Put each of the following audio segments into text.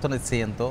కృత నిశ్చయంతో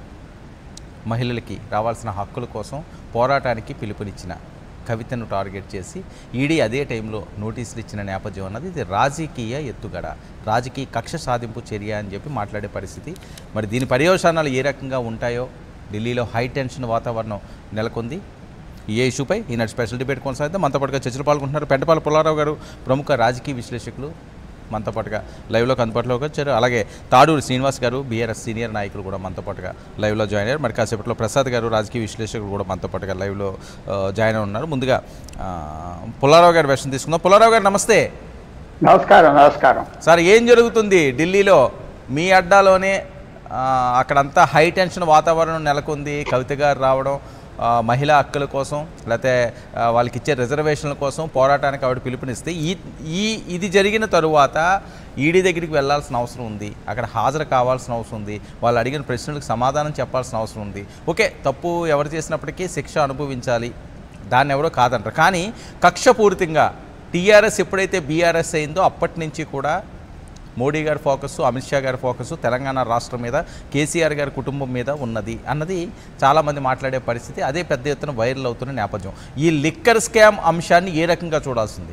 మహిళలకి రావాల్సిన హక్కుల కోసం పోరాటానికి పిలుపునిచ్చిన కవితను టార్గెట్ చేసి ఈడీ అదే టైంలో నోటీసులు ఇచ్చిన నేపథ్యం అన్నది ఇది రాజకీయ ఎత్తుగడ రాజకీయ కక్ష సాధింపు చర్య అని చెప్పి మాట్లాడే పరిస్థితి మరి దీని పర్యవసానాలు ఏ రకంగా ఉంటాయో ఢిల్లీలో హై టెన్షన్ వాతావరణం నెలకొంది ఈ ఇష్యూపై ఈనాడు స్పెషల్ డిబేట్ కొనసాగితే మనతో పాటుగా చర్చలు పాల్గొంటున్నారు పెంటపాల పుల్లారావు గారు ప్రముఖ రాజకీయ విశ్లేషకులు మనతో పాటుగా లైవ్లోకి అందుబాటులోకి వచ్చారు అలాగే తాడూరు శ్రీనివాస్ గారు బీఆర్ఎస్ సీనియర్ నాయకులు కూడా మనతో పాటుగా లైవ్లో జాయిన్ అయ్యారు మరి కాసేపట్లో ప్రసాద్ గారు రాజకీయ విశ్లేషకులు కూడా మనతో పాటుగా లైవ్లో ఆ, జాయిన్ అయి ఉన్నారు ముందుగా ఆ, పుల్లారావు గారి వెర్షన్ తీసుకుందాం పుల్లారావు గారు నమస్తే నమస్కారం నమస్కారం సార్ ఏం జరుగుతుంది ఢిల్లీలో మీ అడ్డాలోనే ఆ, అక్కడంతా హై టెన్షన్ వాతావరణం నెలకొంది కవిత గారు రావడం ఆ, మహిళా హక్కుల కోసం లేకపోతే ఆ, వాళ్ళకి ఇచ్చే రిజర్వేషన్ల కోసం పోరాటానికి ఆవిడ పిలుపునిస్తే ఈ ఈ ఇది జరిగిన తరువాత ఈడీ దగ్గరికి వెళ్ళాల్సిన అవసరం ఉంది అక్కడ హాజరు కావాల్సిన అవసరం ఉంది వాళ్ళు అడిగిన ప్రశ్నలకు సమాధానం చెప్పాల్సిన అవసరం ఉంది ఓకే తప్పు ఎవరు చేసినప్పటికీ శిక్ష అనుభవించాలి దాన్ని ఎవరో కాదంటారు కానీ కక్షపూరితంగా టీఆర్ఎస్ ఎప్పుడైతే బీఆర్ఎస్ అయిందో అప్పటి నుంచి కూడా మోడీ గారి ఫోకస్ అమిత్ షా గారి ఫోకస్ తెలంగాణ రాష్ట్రం మీద కేసీఆర్ గారి కుటుంబం మీద ఉన్నది అన్నది చాలామంది మాట్లాడే పరిస్థితి అదే పెద్ద ఎత్తున వైరల్ అవుతున్న నేపథ్యం ఈ లిక్కర్ స్కామ్ అంశాన్ని ఏ రకంగా చూడాల్సింది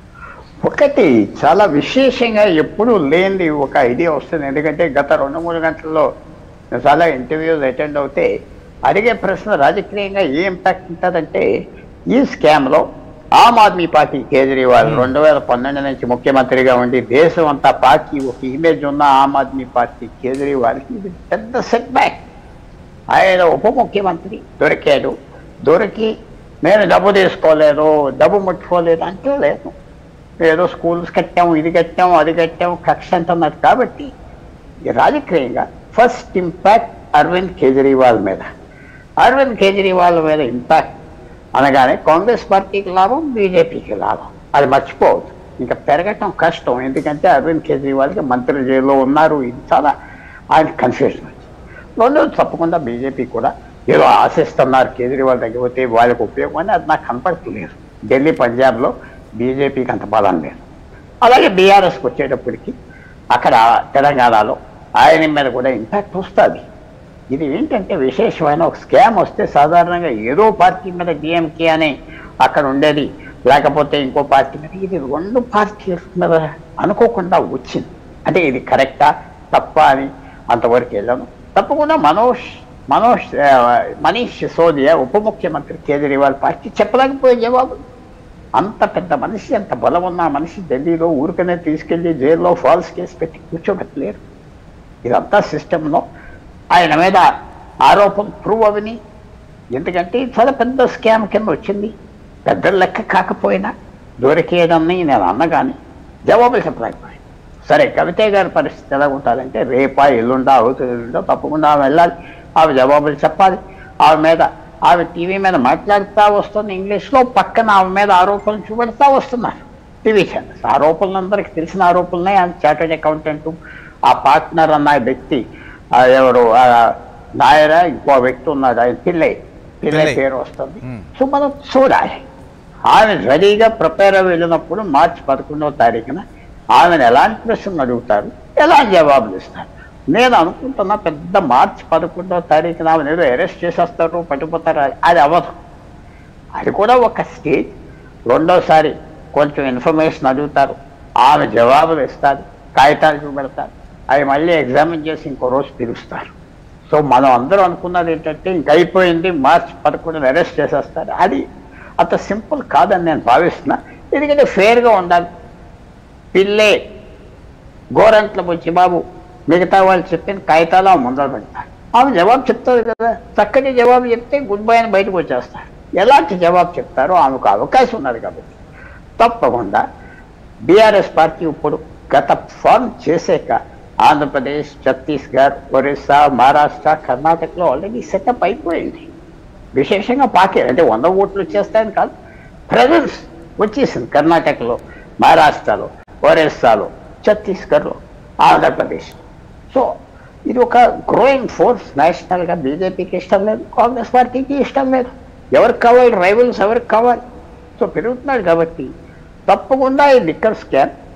ఒకటి చాలా విశేషంగా ఎప్పుడు లేనిది ఒక ఐడియా వస్తుంది ఎందుకంటే గత రెండు మూడు గంటల్లో నేను చాలా ఇంటర్వ్యూస్ అటెండ్ అవుతే అడిగే ప్రశ్న రాజకీయంగా ఏ ఇంపాక్ట్ ఉంటుందంటే ఈ స్కామ్లో ఆమ్ ఆద్మీ పార్టీ కేజ్రీవాల్ రెండు వేల పన్నెండు నుంచి ముఖ్యమంత్రిగా ఉండి దేశం అంతా పార్టీ ఒక ఇమేజ్ ఉన్న ఆమ్ ఆద్మీ పార్టీ కేజ్రీవాల్కి ఇది పెద్ద సెట్ బ్యాక్ ఆయన ఉప ముఖ్యమంత్రి దొరికాడు దొరికి నేను డబ్బు తీసుకోలేదు డబ్బు ముట్టుకోలేదు అంటే లేదు ఏదో స్కూల్స్ కట్టాము ఇది కట్టాము అది కట్టాము కక్ష అంటున్నారు కాబట్టి ఈ రాజకీయంగా ఫస్ట్ ఇంపాక్ట్ అరవింద్ కేజ్రీవాల్ మీద అరవింద్ కేజ్రీవాల్ మీద ఇంపాక్ట్ అనగానే కాంగ్రెస్ పార్టీకి లాభం బీజేపీకి లాభం అది మర్చిపోవద్దు ఇంకా పెరగటం కష్టం ఎందుకంటే అరవింద్ కేజ్రీవాల్కి మంత్రి జైల్లో ఉన్నారు ఇది చాలా ఆయన కన్ఫ్యూజన్ వచ్చింది రెండోది తప్పకుండా బీజేపీ కూడా ఏదో ఆశిస్తున్నారు కేజ్రీవాల్ దగ్గర పోతే వాళ్ళకి ఉపయోగం అని అది నాకు కనపడతలేదు ఢిల్లీ పంజాబ్లో బీజేపీకి అంత బలం లేదు అలాగే బీఆర్ఎస్కి వచ్చేటప్పటికి అక్కడ తెలంగాణలో ఆయన మీద కూడా ఇంపాక్ట్ వస్తుంది ఇది ఏంటంటే విశేషమైన ఒక స్కామ్ వస్తే సాధారణంగా ఏదో పార్టీ మీద డిఎంకే అని అక్కడ ఉండేది లేకపోతే ఇంకో పార్టీ మీద ఇది రెండు పార్టీల మీద అనుకోకుండా వచ్చింది అంటే ఇది కరెక్టా తప్ప అని అంతవరకు వెళ్ళాను తప్పకుండా మనోజ్ మనోజ్ ఆ, మనీష్ సిసోదియా ఉప ముఖ్యమంత్రి కేజ్రీవాల్ పార్టీ చెప్పలేకపోయే జవాబు అంత పెద్ద మనిషి అంత బలం ఉన్న ఆ మనిషి ఢిల్లీలో ఊరికనే తీసుకెళ్లి జైల్లో ఫాల్స్ కేసు పెట్టి కూర్చోబెట్టలేరు ఇదంతా సిస్టంలో ఆయన మీద ఆరోపణ ప్రూవ్ అవని ఎందుకంటే ఇది చాలా పెద్ద స్కామ్ కింద వచ్చింది పెద్ద లెక్క కాకపోయినా దొరికేదన్ని నేను అన్నగాని జవాబులు చెప్పలేకపోయాను సరే కవిత గారి పరిస్థితి ఎలా ఉంటుందంటే రేపా ఎల్లుండా అవుతుంది ఎల్లుండా తప్పకుండా ఆమె వెళ్ళాలి ఆమె జవాబులు చెప్పాలి ఆమె మీద ఆమె టీవీ మీద మాట్లాడుతూ వస్తుంది ఇంగ్లీష్లో పక్కన ఆమె మీద ఆరోపణలు చూపెడతా వస్తున్నారు టీవీ ఛానల్స్ ఆరోపణలు అందరికి తెలిసిన ఆరోపణలే ఆయన చార్టెడ్ అకౌంటెంట్ ఆ పార్ట్నర్ అన్న వ్యక్తి ఆ ఎవరు ఆ నాయర ఇంకో వ్యక్తి ఉన్నాడు ఆయన పిల్లై పిల్లై పిల్లై. పేరు వస్తుంది మ్మ్. సో మనం చూడాలి ఆమె రెడీగా ప్రిపేర్ అయి వెళ్ళినప్పుడు మార్చి పదకొండవ తారీఖున ఆమెను ఎలాంటి ప్రశ్నలు అడుగుతారు ఎలాంటి జవాబులు ఇస్తారు నేను అనుకుంటున్నా పెద్ద మార్చి పదకొండవ తారీఖున ఆమెను ఏదో అరెస్ట్ చేసేస్తారు పట్టుకుపోతారు అది- అది అవ్వదు అది కూడా ఒక స్టేజ్ రెండోసారి కొంచెం ఇన్ఫర్మేషన్ అడుగుతారు ఆమె జవాబులు ఇస్తారు కాగితాలు చూపెడతారు అవి మళ్ళీ ఎగ్జామిన్ చేసి ఇంకో రోజు పిలుస్తారు సో మనం అందరం అనుకున్నది ఏంటంటే ఇంక అయిపోయింది మార్చి పదకొండున అరెస్ట్ చేసేస్తారు అది అంత సింపుల్ కాదని నేను భావిస్తున్నా ఎందుకంటే ఫేర్గా ఉండాలి పిల్లే గోరంట్ల బుచ్చి బాబు మిగతా వాళ్ళు చెప్పిన కాగితాలు ఆమె ముందర పెడతారు ఆమె జవాబు చెప్తుంది కదా చక్కటి జవాబు చెప్తే గుడ్ బై అని బయటకు వచ్చేస్తారు ఎలాంటి జవాబు చెప్తారో ఆమెకు అవకాశం ఉన్నది కాబట్టి తప్పకుండా బీఆర్ఎస్ పార్టీ ఇప్పుడు గత ఫార్మ్ చేసాక ఆంధ్రప్రదేశ్ ఛత్తీస్గఢ్ ఒరిస్సా మహారాష్ట్ర కర్ణాటకలో ఆల్రెడీ సెటప్ అయిపోయింది విశేషంగా పాకే అంటే వంద ఓట్లు వచ్చేస్తాయని కాదు ప్రజెన్స్ వచ్చేసింది కర్ణాటకలో మహారాష్ట్రలో ఒరిస్సాలో ఛత్తీస్గఢ్లో ఆంధ్రప్రదేశ్ సో ఇది ఒక గ్రోయింగ్ ఫోర్స్ నేషనల్గా బీజేపీకి ఇష్టం లేదు కాంగ్రెస్ పార్టీకి ఇష్టం లేదు ఎవరికి కావాలి రైవల్స్ ఎవరికి కావాలి సో పెరుగుతున్నాడు కాబట్టి తప్పకుండా ఈ లిక్కర్ స్కామ్